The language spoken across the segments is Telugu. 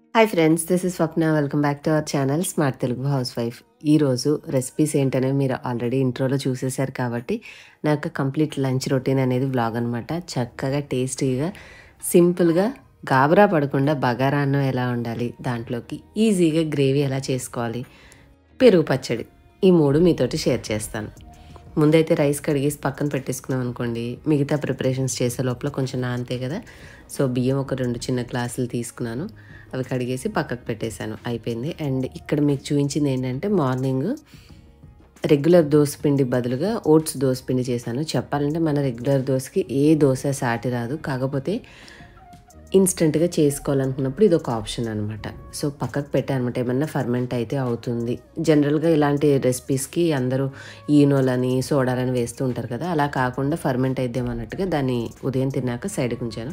hi friends this is Swapna welcome back to our channel smart Telugu house wife ఈరోజు రెసిపీస్ ఏంటనేవి మీరు ఆల్రెడీ ఇంట్రోలో చూసేశారు కాబట్టి నాకు కంప్లీట్ లంచ్ రొటీన్ అనేది వ్లాగ్ అనమాట చక్కగా టేస్టీగా సింపుల్గా గాబరా పడకుండా బగారా అన్నం ఎలా ఉండాలి దాంట్లోకి ఈజీగా గ్రేవీ ఎలా చేసుకోవాలి పెరుగు పచ్చడి ఈ మూడు మీతోటి షేర్ చేస్తాను ముందైతే రైస్ కడిగేసి పక్కన పెట్టేసుకున్నాం అనుకోండి మిగతా ప్రిపరేషన్స్ చేసే లోపల కొంచెం నానితే కదా సో బియ్యం ఒక రెండు చిన్న గ్లాసులు తీసుకున్నాను అవి కడిగేసి పక్కకు పెట్టేశాను అయిపోయింది అండ్ ఇక్కడ మీకు చూపించింది ఏంటంటే మార్నింగ్ రెగ్యులర్ దోశ పిండి బదులుగా ఓట్స్ దోశ పిండి చేశాను చెప్పాలంటే మన రెగ్యులర్ దోశకి ఏ దోశ సాటి రాదు కాకపోతే ఇన్స్టెంట్గా చేసుకోవాలనుకున్నప్పుడు ఇది ఒక ఆప్షన్ అనమాట సో పక్కకు పెట్టాను అనమాట ఏమన్నా ఫర్మెంట్ అయితే అవుతుంది జనరల్గా ఇలాంటి రెసిపీస్కి అందరూ ఈనోలని సోడాలని వేస్తూ ఉంటారు కదా అలా కాకుండా ఫర్మెంట్ అయిద్దామన్నట్టుగా దాన్ని ఉదయం తిన్నాక సైడ్కి ఉంచాను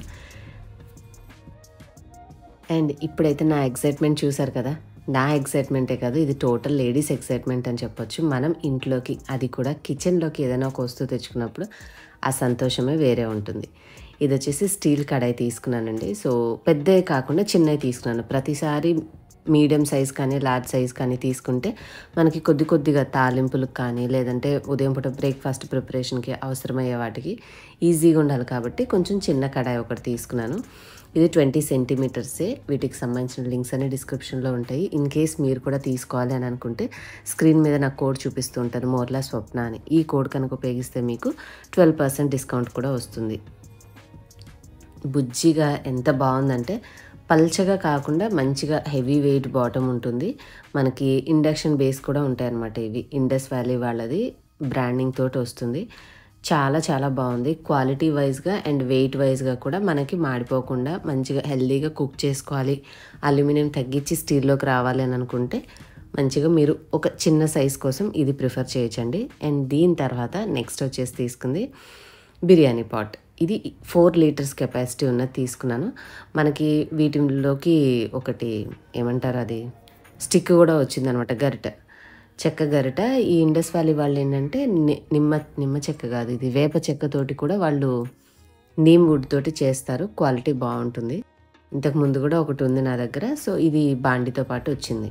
అండ్ ఇప్పుడైతే నా ఎగ్జైట్మెంట్ చూసారు కదా నా ఎగ్జైట్మెంటే కాదు ఇది టోటల్ లేడీస్ ఎగ్జైట్మెంట్ అని చెప్పొచ్చు మనం ఇంట్లోకి అది కూడా కిచెన్లోకి ఏదైనా ఒక వస్తువు తెచ్చుకున్నప్పుడు ఆ సంతోషమే వేరే ఉంటుంది ఇది వచ్చేసి స్టీల్ కడాయి తీసుకున్నానండి సో పెద్దవి కాకుండా చిన్నవి తీసుకున్నాను ప్రతిసారి మీడియం సైజ్ కానీ లార్జ్ సైజ్ కానీ తీసుకుంటే మనకి కొద్ది కొద్దిగా తాలింపులకు కానీ లేదంటే ఉదయం పూట బ్రేక్ఫాస్ట్ ప్రిపరేషన్కి అవసరమయ్యే వాటికి ఈజీగా ఉండాలి కాబట్టి కొంచెం చిన్న కడాయి ఒకటి తీసుకున్నాను ఇది ట్వంటీ సెంటీమీటర్సే వీటికి సంబంధించిన లింక్స్ అనే డిస్క్రిప్షన్లో ఉంటాయి ఇన్ కేస్ మీరు కూడా తీసుకోవాలి అని అనుకుంటే స్క్రీన్ మీద నాకు కోడ్ చూపిస్తూ ఉంటాను మోర్లా స్వప్న అని ఈ కోడ్ కనుక ఉపయోగిస్తే మీకు ట్వెల్వ్ పర్సెంట్ డిస్కౌంట్ కూడా వస్తుంది బుజ్జిగా ఎంత బాగుందంటే పల్చగా కాకుండా మంచిగా హెవీ వెయిట్ బాటమ్ ఉంటుంది మనకి ఇండక్షన్ బేస్ కూడా ఉంటాయి అన్నమాట ఇవి ఇండస్ వ్యాలీ వాళ్ళది బ్రాండింగ్ తోటి వస్తుంది చాలా చాలా బాగుంది క్వాలిటీ వైజ్గా అండ్ వెయిట్ వైజ్గా కూడా మనకి మాడిపోకుండా మంచిగా హెల్దీగా కుక్ చేసుకోవాలి అల్యూమినియం తగ్గించి స్టీల్లోకి రావాలి అని అనుకుంటే మంచిగా మీరు ఒక చిన్న సైజ్ కోసం ఇది ప్రిఫర్ చేయొచ్చండి అండ్ దీని తర్వాత నెక్స్ట్ వచ్చేసి తీసుకుంది బిర్యానీ పాట్ ఇది ఫోర్ లీటర్స్ కెపాసిటీ ఉన్నది తీసుకున్నాను మనకి వీటిలోకి ఒకటి ఏమంటారు అది స్టిక్ కూడా వచ్చిందనమాట గరిట చెక్క గరిట ఈ ఇండస్ వ్యాలీ వాళ్ళు ఏంటంటే ని- నిమ్మ నిమ్మ చెక్క కాదు ఇది వేప చెక్కతోటి కూడా వాళ్ళు నీమ్ వుడ్ తోటి చేస్తారు క్వాలిటీ బాగుంటుంది ఇంతకు ముందు కూడా ఒకటి ఉంది నా దగ్గర సో ఇది బాండితో పాటు వచ్చింది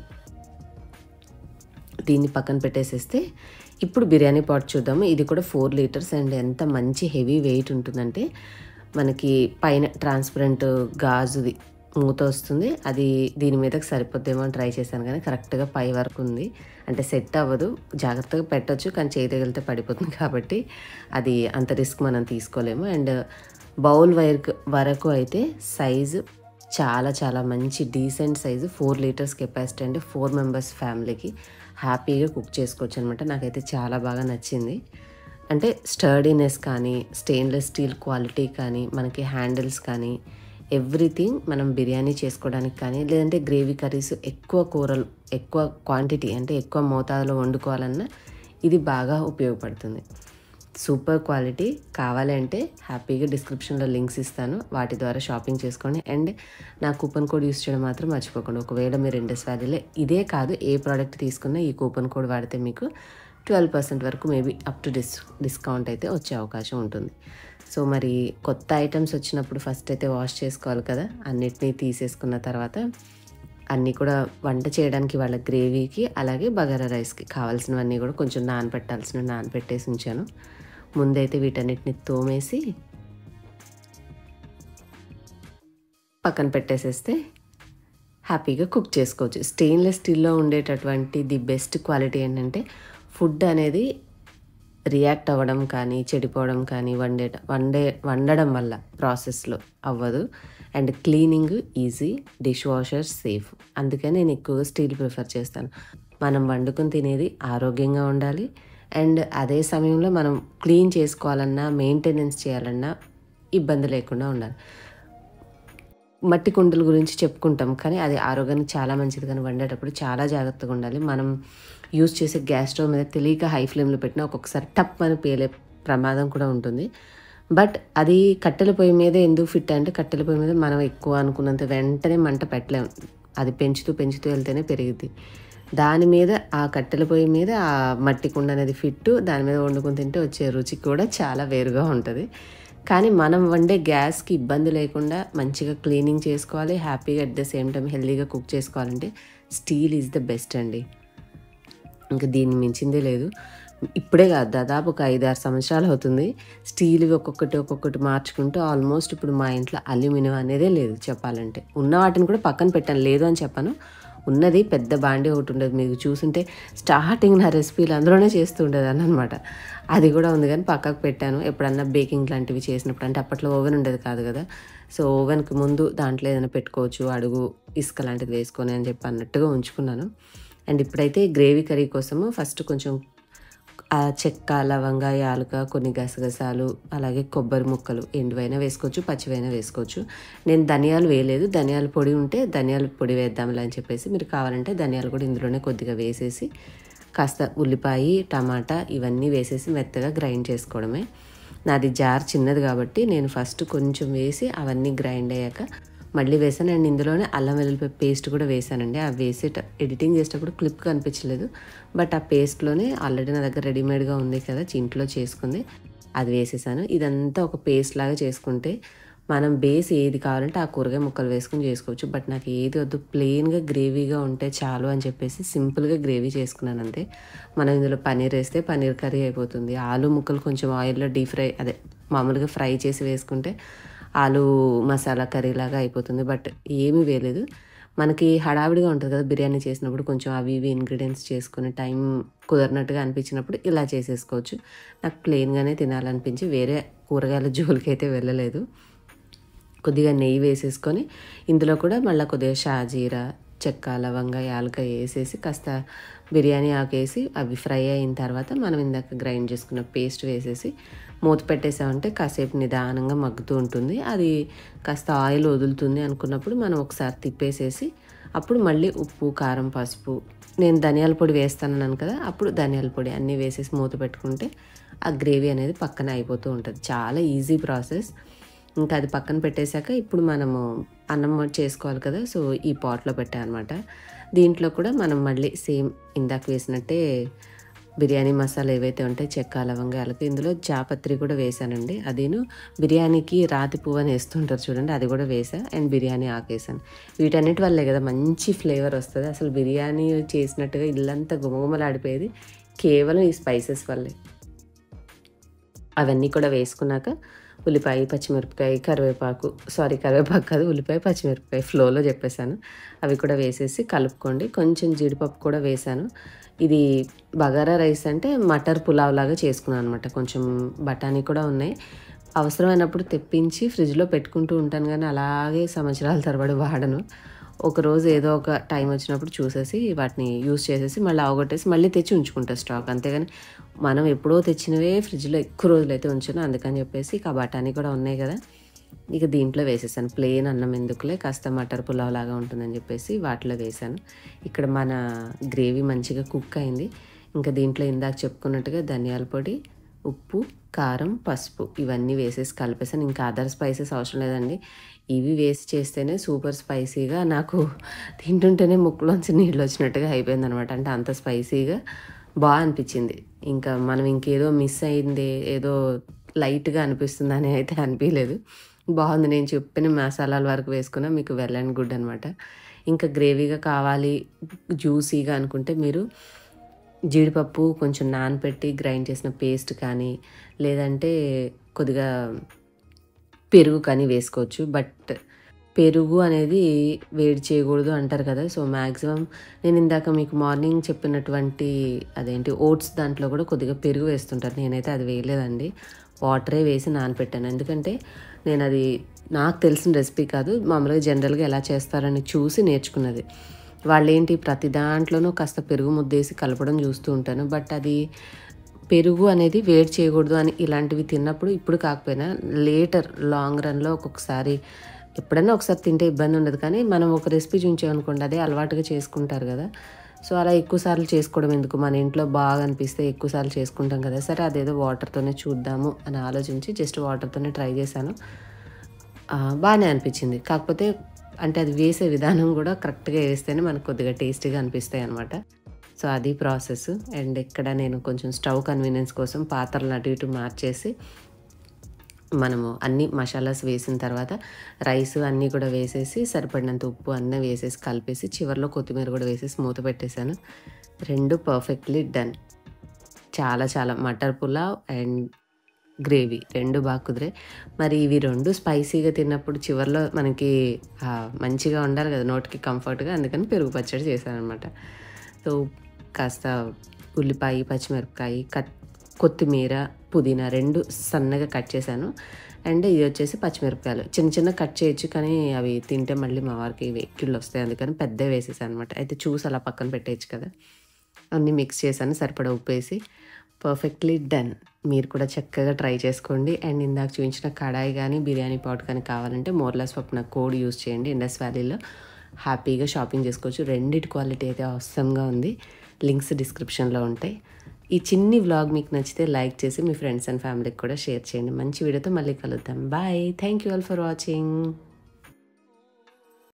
దీన్ని పక్కన పెట్టేసేస్తే ఇప్పుడు బిర్యానీ పాట్ చూద్దాము ఇది కూడా ఫోర్ లీటర్స్ అండ్ ఎంత మంచి హెవీ వెయిట్ ఉంటుందంటే మనకి పైన ట్రాన్స్పరెంట్ గాజుది మూత వస్తుంది అది దీని మీదకి సరిపోద్దేమో అని ట్రై చేశాను కానీ కరెక్ట్గా పై వరకు ఉంది అంటే సెట్ అవ్వదు జాగ్రత్తగా పెట్టొచ్చు కానీ చేయి తగిలితే పడిపోతుంది కాబట్టి అది అంత రిస్క్ మనం తీసుకోలేము అండ్ బౌల్ వైర్ వరకు అయితే సైజు చాలా చాలా మంచి decent size four litres capacity అంటే ఫోర్ మెంబర్స్ ఫ్యామిలీకి హ్యాపీగా కుక్ చేసుకోవచ్చు అనమాట నాకైతే చాలా బాగా నచ్చింది అంటే స్టర్డీనెస్ కానీ స్టెయిన్లెస్ స్టీల్ క్వాలిటీ కానీ మనకి హ్యాండిల్స్ కానీ ఎవ్రీథింగ్ మనం బిర్యానీ చేసుకోవడానికి కానీ లేదంటే గ్రేవీ కర్రీస్ ఎక్కువ కూరలు ఎక్కువ క్వాంటిటీ అంటే ఎక్కువ మోతాదులో వండుకోవాలన్నా ఇది బాగా ఉపయోగపడుతుంది సూపర్ క్వాలిటీ కావాలంటే హ్యాపీగా డిస్క్రిప్షన్లో లింక్స్ ఇస్తాను వాటి ద్వారా షాపింగ్ చేసుకోండి అండ్ నా కూపన్ కోడ్ యూస్ చేయడం మాత్రం మర్చిపోకండి ఒకవేళ మీరు ఇండస్ వ్యాలీలో ఇదే కాదు ఏ ప్రోడక్ట్ తీసుకున్నా ఈ కూపన్ కోడ్ వాడితే మీకు ట్వెల్వ్ పర్సెంట్ వరకు maybe up to dis discount అయితే వచ్చే అవకాశం ఉంటుంది సో మరి కొత్త ఐటమ్స్ వచ్చినప్పుడు ఫస్ట్ అయితే వాష్ చేసుకోవాలి కదా అన్నిటినీ తీసేసుకున్న తర్వాత అన్నీ కూడా వంట చేయడానికి వాళ్ళ గ్రేవీకి అలాగే బగారా రైస్కి కావాల్సినవన్నీ కూడా కొంచెం నానబెట్టాల్సిన నానబెట్టేసి ఉంచాను ముందైతే వీటన్నిటిని తోమేసి పక్కన పెట్టేసేస్తే హ్యాపీగా కుక్ చేసుకోవచ్చు స్టెయిన్లెస్ స్టీల్లో ఉండేటటువంటి ది బెస్ట్ క్వాలిటీ ఏంటంటే ఫుడ్ అనేది రియాక్ట్ అవ్వడం కానీ చెడిపోవడం కానీ వండే వండే వండడం వల్ల ప్రాసెస్లో అవ్వదు and cleaning easy dish washer safe అందుకని నేను ఎక్కువగా స్టీల్ ప్రిఫర్ చేస్తాను మనం వండుకొని తినేది ఆరోగ్యంగా ఉండాలి అండ్ అదే సమయంలో మనం క్లీన్ చేసుకోవాలన్నా మెయింటెనెన్స్ చేయాలన్నా ఇబ్బంది లేకుండా ఉండాలి మట్టి కుండల గురించి చెప్పుకుంటాం కానీ అది ఆరోగ్యానికి చాలా మంచిది కానీ వండేటప్పుడు చాలా జాగ్రత్తగా ఉండాలి మనం యూజ్ చేసే గ్యాస్ స్టవ్ మీద తెలియక హై ఫ్లేమ్లో పెట్టినా ఒక్కొక్కసారి టప్ అని పేలే ప్రమాదం కూడా ఉంటుంది బట్ అది కట్టెల పొయ్యి మీద ఎందుకు ఫిట్ అంటే కట్టెల పొయ్యి మీద మనం ఎక్కువ అనుకున్నంత వెంటనే మంట పెట్టలేం అది పెంచుతూ పెంచుతూ వెళ్తేనే పెరిగిద్ది దాని మీద ఆ కట్టెల పొయ్యి మీద ఆ మట్టి కుండ అనేది ఫిట్ దాని మీద వండుకొని తింటే వచ్చే రుచి కూడా చాలా వేరుగా ఉంటుంది కానీ మనం వండే గ్యాస్కి ఇబ్బంది లేకుండా మంచిగా క్లీనింగ్ చేసుకోవాలి హ్యాపీగా అట్ ద సేమ్ టైం హెల్తీగా కుక్ చేసుకోవాలంటే స్టీల్ ఈజ్ ద బెస్ట్ అండి ఇంకా దీన్ని మించిందే లేదు ఇప్పుడే కాదు దాదాపు ఒక ఐదు ఆరు సంవత్సరాలు అవుతుంది స్టీల్ ఒక్కొక్కటి ఒక్కొక్కటి మార్చుకుంటూ ఆల్మోస్ట్ ఇప్పుడు మా ఇంట్లో అల్యూమినియం అనేదే లేదు చెప్పాలంటే ఉన్న వాటిని కూడా పక్కన పెట్టాను లేదు అని చెప్పాను ఉన్నది పెద్ద బాండి ఒకటి ఉండేది మీకు చూసుంటే స్టార్టింగ్ నా రెసిపీలు అందులోనే చేస్తూ ఉండేదాన్ని అనమాట అది కూడా ఉంది కానీ పక్కకు పెట్టాను ఎప్పుడన్నా బేకింగ్ లాంటివి చేసినప్పుడు అంటే అప్పట్లో ఓవెన్ ఉండేది కాదు కదా సో ఓవెన్కి ముందు దాంట్లో ఏదైనా పెట్టుకోవచ్చు అడుగు ఇసుక లాంటిది వేసుకొని అని చెప్పి అన్నట్టుగా ఉంచుకున్నాను అండ్ ఇప్పుడైతే గ్రేవీ కర్రీ కోసము ఫస్ట్ కొంచెం ఆ చెక్క లవంగ యాలుక కొన్ని గసగసాలు అలాగే కొబ్బరి ముక్కలు ఎండువైనా వేసుకోవచ్చు పచ్చివైనా వేసుకోవచ్చు నేను ధనియాలు వేయలేదు ధనియాల పొడి ఉంటే ధనియాల పొడి వేద్దాంలే అని చెప్పేసి మీరు కావాలంటే ధనియాలు కూడా ఇందులోనే కొద్దిగా వేసేసి కాస్త ఉల్లిపాయ టమాటా ఇవన్నీ వేసేసి మెత్తగా గ్రైండ్ చేసుకోవడమే నాది జార్ చిన్నది కాబట్టి నేను ఫస్ట్ కొంచెం వేసి అవన్నీ గ్రైండ్ అయ్యాక మళ్ళీ వేసాను అండ్ ఇందులోనే అల్లం వెల్లుల్లిపాయ పేస్ట్ కూడా వేసానండి అవి వేసే ఎడిటింగ్ చేసేటప్పుడు క్లిప్ కనిపించలేదు బట్ ఆ పేస్ట్లోనే ఆల్రెడీ నా దగ్గర రెడీమేడ్గా ఉంది కదా ఇంట్లో చేసుకుంది అది వేసేసాను ఇదంతా ఒక పేస్ట్ లాగా చేసుకుంటే మనం బేస్ ఏది కావాలంటే ఆ కూరగాయ ముక్కలు వేసుకొని చేసుకోవచ్చు బట్ నాకు ఏది వద్దు ప్లెయిన్గా గ్రేవీగా ఉంటే చాలు అని చెప్పేసి సింపుల్గా గ్రేవీ చేసుకున్నాను అంతే మనం ఇందులో పన్నీర్ వేస్తే పన్నీర్ కర్రీ అయిపోతుంది ఆలు ముక్కలు కొంచెం ఆయిల్లో డీప్ ఫ్రై అదే మామూలుగా ఫ్రై చేసి వేసుకుంటే ఆలు మసాలా కర్రీ లాగా అయిపోతుంది బట్ ఏమీ వేయలేదు మనకి హడావిడిగా ఉంటుంది కదా బిర్యానీ చేసినప్పుడు కొంచెం అవి ఇవి ఇంగ్రీడియంట్స్ చేసుకుని టైం కుదరినట్టుగా అనిపించినప్పుడు ఇలా చేసేసుకోవచ్చు నాకు ప్లెయిన్గానే తినాలనిపించి వేరే కూరగాయల జోలికి అయితే వెళ్ళలేదు కొద్దిగా నెయ్యి వేసేసుకొని ఇందులో కూడా మళ్ళీ కొద్దిగా షాజీరా చెక్క లవంగ యాలక వేసేసి కాస్త బిర్యానీ ఆకేసి అవి ఫ్రై అయిన తర్వాత మనం ఇందాక గ్రైండ్ చేసుకున్న పేస్ట్ వేసేసి మూత పెట్టేసామంటే కాసేపు నిదానంగా మగ్గుతూ ఉంటుంది అది కాస్త ఆయిల్ వదులుతుంది అనుకున్నప్పుడు మనం ఒకసారి తిప్పేసేసి అప్పుడు మళ్ళీ ఉప్పు కారం పసుపు నేను ధనియాల పొడి వేస్తానన్నాను కదా అప్పుడు ధనియాల పొడి అన్నీ వేసేసి మూత పెట్టుకుంటే ఆ గ్రేవీ అనేది పక్కన అయిపోతూ ఉంటుంది చాలా ఈజీ ప్రాసెస్ ఇంకా అది పక్కన పెట్టేశాక ఇప్పుడు మనము అన్నం చేసుకోవాలి కదా సో ఈ పాట్లో అనమాట దీంట్లో కూడా మనం మళ్ళీ సేమ్ ఇందాక వేసినట్టే బిర్యానీ మసాలా ఏవైతే ఉంటాయి చెక్క లవంగాలకు ఇందులో జాపత్రి కూడా వేసానండి అదిను బిర్యానీకి రాతి పువ్వు అని వేస్తుంటారు చూడండి అది కూడా వేసా అండ్ బిర్యానీ ఆకేసాను వీటన్నిటి వల్లే కదా మంచి ఫ్లేవర్ వస్తుంది అసలు బిర్యానీ చేసినట్టుగా ఇల్లంతా గుమగుమలాడిపోయేది కేవలం ఈ స్పైసెస్ వల్లే అవన్నీ కూడా వేసుకున్నాక ఉల్లిపాయ పచ్చిమిరపకాయ కరివేపాకు సారీ కరివేపాకు కాదు ఉల్లిపాయ పచ్చిమిరపకాయ ఫ్లోలో చెప్పేశాను అవి కూడా వేసేసి కలుపుకోండి కొంచెం జీడిపప్పు కూడా వేశాను ఇది బగారా రైస్ అంటే మటర్ పులావ్ లాగా చేసుకున్నాను అనమాట కొంచెం బఠానీ కూడా ఉన్నాయి అవసరమైనప్పుడు తెప్పించి ఫ్రిడ్జ్లో పెట్టుకుంటూ ఉంటాను కానీ అలాగే సంవత్సరాల తరబడి వాడను ఒక రోజు ఏదో ఒక టైం వచ్చినప్పుడు చూసేసి వాటిని యూస్ చేసేసి మళ్ళీ అవగొట్టేసి మళ్ళీ తెచ్చి ఉంచుకుంటా స్టాక్ అంతేగాని మనం ఎప్పుడో తెచ్చినవే ఫ్రిడ్జ్లో ఎక్కువ రోజులు అయితే ఉంచాను అందుకని చెప్పేసి ఇక ఆ బఠానీ కూడా ఉన్నాయి కదా ఇక దీంట్లో వేసేసాను ప్లెయిన్ అన్నం ఎందుకులే కాస్త మటర్ పులావ్ లాగా ఉంటుందని చెప్పేసి వాటిలో వేసాను ఇక్కడ మన గ్రేవీ మంచిగా కుక్ అయింది ఇంకా దీంట్లో ఇందాక చెప్పుకున్నట్టుగా ధనియాల పొడి ఉప్పు కారం పసుపు ఇవన్నీ వేసేసి కలిపేసాను ఇంకా అదర్ స్పైసెస్ అవసరం లేదండి ఇవి వేసి చేస్తేనే సూపర్ స్పైసీగా నాకు తింటుంటేనే ముక్కులోంచి నీళ్ళు వచ్చినట్టుగా అయిపోయింది అనమాట అంటే అంత స్పైసీగా బాగా అనిపించింది ఇంకా మనం ఇంకేదో మిస్ అయింది ఏదో లైట్గా అనిపిస్తుంది అని అయితే అనిపించలేదు బాగుంది నేను చెప్పిన మసాలాల వరకు వేసుకున్నా మీకు వెల్ అండ్ గుడ్ అనమాట ఇంకా గ్రేవీగా కావాలి జ్యూసీగా అనుకుంటే మీరు జీడిపప్పు కొంచెం నానపెట్టి గ్రైండ్ చేసిన పేస్ట్ కానీ లేదంటే కొద్దిగా పెరుగు కానీ వేసుకోవచ్చు బట్ పెరుగు అనేది వేడి చేయకూడదు అంటారు కదా సో మ్యాక్సిమం నేను ఇందాక మీకు మార్నింగ్ చెప్పినటువంటి అదేంటి ఓట్స్ దాంట్లో కూడా కొద్దిగా పెరుగు వేస్తుంటారు నేనైతే అది వేయలేదండి వాటరే వేసి నానపెట్టాను ఎందుకంటే నేను అది నాకు తెలిసిన రెసిపీ కాదు మామూలుగా జనరల్గా ఎలా చేస్తారని చూసి నేర్చుకున్నది వాళ్ళు ఏంటి ప్రతి దాంట్లోనూ కాస్త పెరుగు ముద్దేసి కలపడం చూస్తూ ఉంటాను బట్ అది పెరుగు అనేది వేడి చేయకూడదు అని ఇలాంటివి తిన్నప్పుడు ఇప్పుడు కాకపోయినా లేటర్ లాంగ్ రన్లో ఒక్కొక్కసారి ఎప్పుడైనా ఒకసారి తింటే ఇబ్బంది ఉండదు కానీ మనం ఒక రెసిపీ చూంచామనుకోండి అదే అలవాటుగా చేసుకుంటారు కదా సో అలా ఎక్కువ సార్లు చేసుకోవడం ఎందుకు మన ఇంట్లో బాగా అనిపిస్తే ఎక్కువ సార్లు చేసుకుంటాం కదా సరే అదేదో వాటర్తోనే చూద్దాము అని ఆలోచించి జస్ట్ వాటర్తోనే ట్రై చేశాను ఆ, బాగానే అనిపించింది కాకపోతే అంటే అది వేసే విధానం కూడా కరెక్ట్గా వేస్తేనే మనకు కొద్దిగా టేస్టీగా అనిపిస్తాయి అనమాట సో అది ప్రాసెస్ అండ్ ఇక్కడ నేను కొంచెం స్టవ్ కన్వీనియన్స్ కోసం పాత్రలు అటు ఇటు మార్చేసి మనము అన్ని మసాలాస్ వేసిన తర్వాత రైస్ అన్నీ కూడా వేసేసి సరిపడినంత ఉప్పు అన్నీ వేసేసి కలిపేసి చివరిలో కొత్తిమీర కూడా వేసేసి మూత పెట్టేశాను రెండు పర్ఫెక్ట్లీ డన్ చాలా చాలా మటర్ పులావ్ అండ్ గ్రేవీ రెండు బాగా కుదిరే మరి ఇవి రెండు స్పైసీగా తిన్నప్పుడు చివరిలో మనకి ఆ, మంచిగా ఉండాలి కదా నోటికి కంఫర్ట్గా అందుకని పెరుగు పచ్చడి చేశాను అనమాట సో కాస్త ఉల్లిపాయ పచ్చిమిరపకాయ కట్ కొత్తిమీర పుదీనా రెండు సన్నగా కట్ చేశాను అండ్ ఇది వచ్చేసి పచ్చిమిరపకాయలు చిన్న చిన్న కట్ చేయొచ్చు కానీ అవి తింటే మళ్ళీ మా వారికి వెక్కిళ్ళు వస్తాయి అందుకని పెద్ద వేసేసాను అనమాట అయితే చూసి అలా పక్కన పెట్టేయచ్చు కదా అన్నీ మిక్స్ చేశాను సరిపడా ఉప్పు వేసి పర్ఫెక్ట్లీ డన్ మీరు కూడా చక్కగా ట్రై చేసుకోండి అండ్ ఇందాక చూపించిన కడాయి కానీ బిర్యానీ పాట్ కానీ కావాలంటే మోర్లెస్ పప్పు నా కోడ్ యూస్ చేయండి ఇండస్ వ్యాలీలో హ్యాపీగా షాపింగ్ చేసుకోవచ్చు రెండిటి క్వాలిటీ అయితే అవసరంగా ఉంది లింక్స్ డిస్క్రిప్షన్లో ఉంటాయి ఈ చిన్ని వ్లాగ్ మీకు నచ్చితే లైక్ చేసి మీ ఫ్రెండ్స్ అండ్ ఫ్యామిలీకి కూడా షేర్ చేయండి మంచి వీడియోతో మళ్ళీ కలుద్దాం bye thank you all for watching